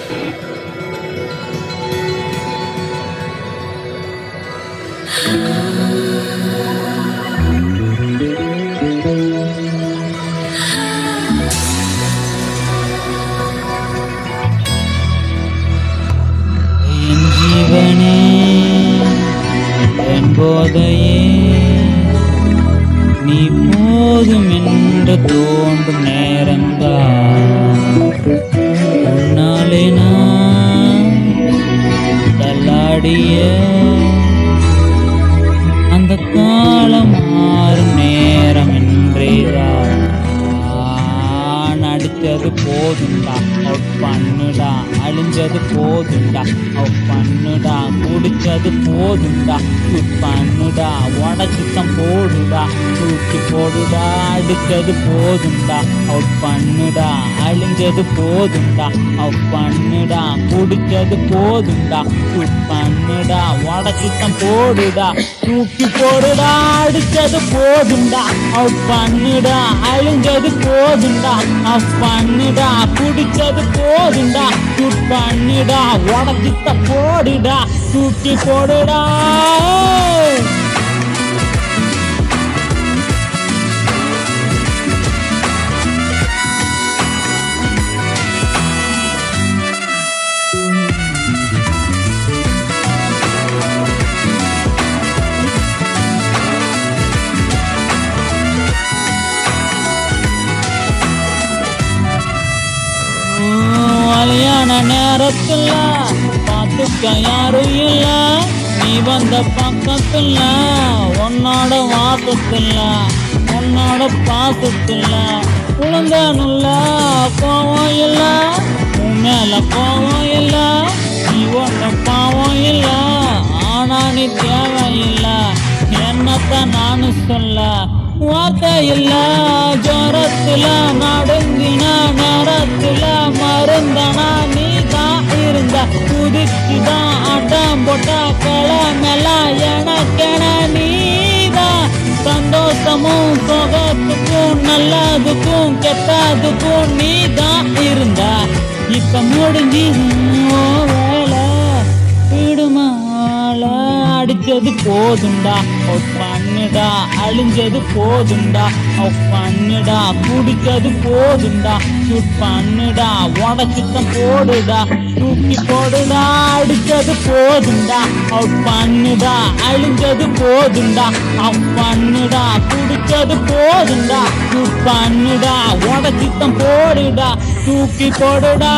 என் ஜீவனே என் போதையே நீ போதும் என்று தோன்றும் நேரம்தான் உன்னாலே நான் தள்ளாடிய அந்த காலம் மாறும் நேரம் என்றேதான் நடிச்சது போதுண்டா அவுட் பண்ணுடா அழிஞ்சது போதுண்டா அவுட் பண்ணுடா குடிச்சது போதுண்டா ஷூட் பண்ணுடா உடச்சித்தம் போடுடா தூக்கி போடுடா அடிச்சது போதுண்டா அவுட் பண்ணுடா அழிஞ்சது போதுண்டா அவுட் பண்ணுடா குடிச்சது போதுண்டா ஷூட் பண்ணுடா உடச்சித்தம் போடுடா தூக்கி போடுடா அடிச்சது போதுண்டா அவுட் பண்ணுடா அழிஞ்சது போதுண்டா அப் பண்ணுடா குடிச்சது போதுண்டா ஷூட் பண்ணுடா உடச்சித்த போடுடா தூக்கி போடுடா வழியான நேரத்துல பார்த்துக்க யாரும் இல்ல நீ வந்த பக்கத்துல உன்னோட வாசத்துல உன்னோட பாசத்துல உளுந்தனுள்ள கோவம் இல்ல உன் மேல கோவம் இல்ல நீ ஒண்ணு பாவம் இல்ல ஆனா நீ தேவையில்ல என்னத்தான் நானு சொல்ல வார்த்தை இல்ல ஜோரத்துல நடுங்கின நேரத்துல மருந்தனா நீ தான் இருந்த குதிச்சுதான் ஆட்டம் போட்ட கிளமெல்லாம் எனக்கென நீதான் சந்தோஷமும் சுகத்துக்கும் நல்லதுக்கும் கெட்டதுக்கும் நீ தான் இருந்த இப்ப முடிஞ்சு உன் வேலை விடுமால அடிச்சது போதுண்டா அவுட் பண்ணுடா அழிஞ்சது போதுண்டா அவுட் பண்ணுடா குடிச்சது போதுண்டா ஷூட் பண்ணுடா உடச்சித்தம் போடுடா தூக்கி போடுடா அடிச்சது போதுண்டா அவுட் பண்ணுடா அழிஞ்சது போதுண்டா அவுட் பண்ணுடா குடிச்சது போதுண்டா ஷூட் பண்ணுடா உடச்சித்தம் போடுடா தூக்கி போடுடா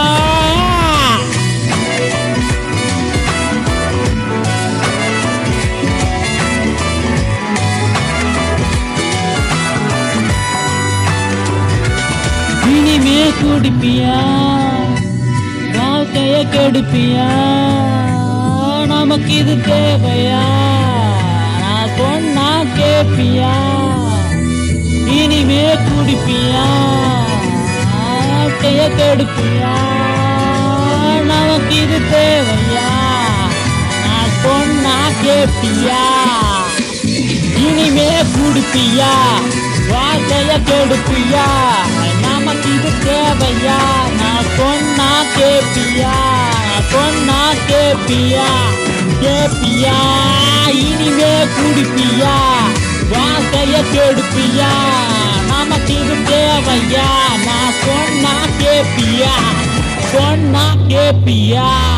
இனிமே குடிப்பியா வாழ்க்கைய கெடுப்பியா நமக்கு இது தேவையா நான் சொன்னா கேப்பியா இனிமே குடிப்பியா வாழ்க்கைய கெடுப்பியா நமக்கு இது தேவையா நான் சொன்னா கேப்பியா இனிமே குடிப்பியா வாழ்க்கைய கெடுப்பியா நமக்கு இது தேவையா நான் சொன்னா கேப்பியா நான் சொன்னா கேப்பியா கேப்பியா இனிமே குடிப்பியா வாழ்க்கைய கெடுப்பியா நமக்கு இது தேவையா நான் சொன்னா கேப்பியா சொன்னா கேப்பியா